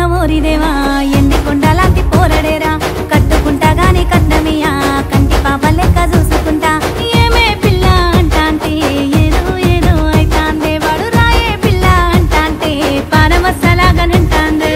ఓరిదేవా ఎండి కొండలాంటి పోరడేరా కట్టుకుంటా గాని కట్నమియా కంటి పాప లెక్క చూసుకుంటా ఏమే పిల్ల అంటాంటే ఏదో ఏదో అయితాందే వాడు రాయే పిల్ల అంటాంటే పానమస్సలాగనంటాందే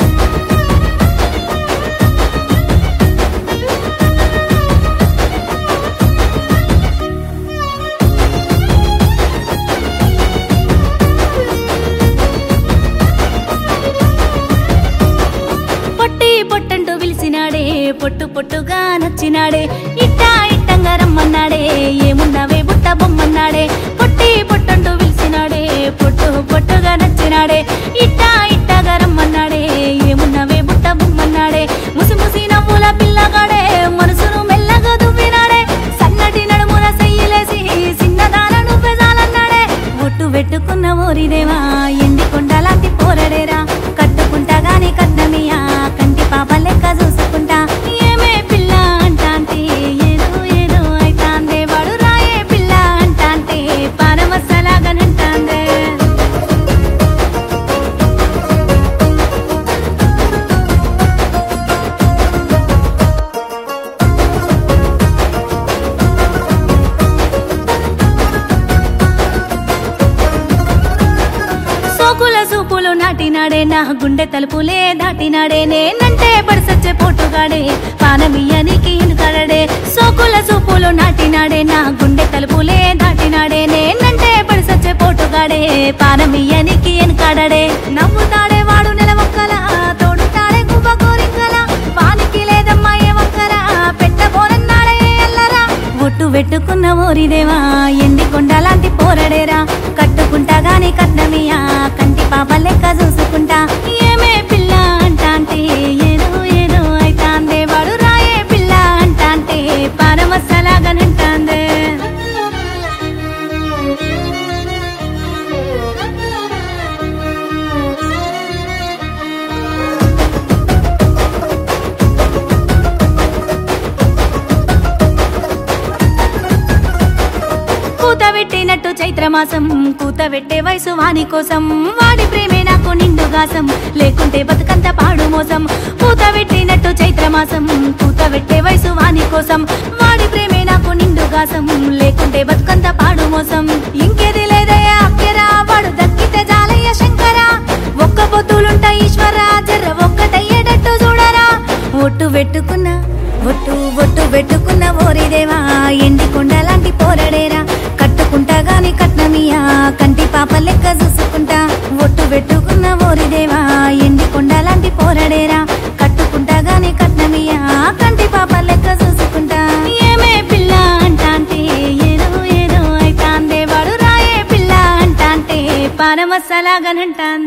పొట్టి పొట్టంటూ పిలిచినాడే పొట్టు పొట్టుగా నచ్చినాడే ఇట్టా ఇట్టంగా రమ్మన్నాడే ఏమున్నావే బుట్ట బొమ్మన్నాడే పొట్టి పొట్టంటూ పిలిచినాడే పొట్టు పొట్టుగా నచ్చినాడే ఇట్టా ఇట్టగా రమ్మన్నాడే ఏమున్నావే బుట్ట బొమ్మన్నాడే ముసి ముసి నవ్వుల పిల్లగాడే మనసును మెల్లగా దువ్వినాడే సన్నటి నడుమున సెయ్యలేసి చిన్నదానను పెదాలన్నాడే ఒట్టు పెట్టుకున్న ఓరిదేవా ఎండి కొండలాంటి పోరడేరా కట్టుకుంటా గాని కట్నమియా కంటి పాప లెక్క చూసుకుంటా ఏమే పిల్ల అంటాంటే ఏదో ఏదో అయితాందే వాడు రాయే పిల్ల అంటాంటే పానమస్సలాగనంటాందే సోకుల సూపులు నాటినాడే నా గుండె తలుపులే దాటినాడే నేనంటే పడిసచ్చే పోటుగాడే పానమియ్యనికి ఇనుకడడే సోకుల సూపులు నాటినాడే నా గుండె తలుపులే దాటినాడే నేనంటే పడిసచ్చే పోటుగాడే పానమియ్యనికి ఎనుకడడే నవ్వుతాడే వాడు నెలవక్కల తోడుతాడే గువ్వ కోరికల పానికి లేదమ్మా ఏ వంకర పెట్టబోనన్నాడే అల్లరా ఒట్టు పెట్టుకున్న ఓరిదేవా ఎండి కొండలాంటి పోరడేరా కట్టుకుంటా గాని కట్నమియా కంటి పాప లెక్క చూసుకుంటా ఏమే పిల్ల అంటాంటే ఏదో ఏదో అయితాందే వాడు రాయే పిల్ల అంటాంటే పానమస్సలాగనంటాందే కూత పెట్టినట్టు చైత్రమాసం కూత పెట్టే వయసు వాని కోసం వాడి ప్రేమే నాకు నిండుగాసం లేకుంటే బతుకంత పాడు మోసం కూత పెట్టినట్టు చైత్రమాసం కూత పెట్టే వయసు వాని కోసం వాడి ప్రేమే నాకు నిండుగాసం లేకుంటే బతుకంత పాడు మోసం ఇంకేది లేదయ్యా అక్కరా వాడు దక్కితే జాలయ్య శంకరా ఒక్క పొత్తులుంటా ఈశ్వర జర్ర ఒక్కటయ్యేటట్టు చూడరా ఒట్టు పెట్టుకున్నా ఒట్టు ఒట్టు పెట్టుకున్న ఓరిదేవా ఎండి కొండలాంటి పోరడేరా కట్టుకుంటా గాని కట్నమియా కంటి పాప లెక్క చూసుకుంటా ఒట్టు పెట్టుకున్న ఓరిదేవా ఎండి కొండలాంటి పోరడేరా కట్టుకుంటా గాని కట్నమియా కంటి పాప లెక్క చూసుకుంటా ఏమే పిల్ల అంటాంటే ఏదో ఏదో అయితాందే వాడు రాయే పిల్ల అంటాంటే పానమస్సలాగనంటాందే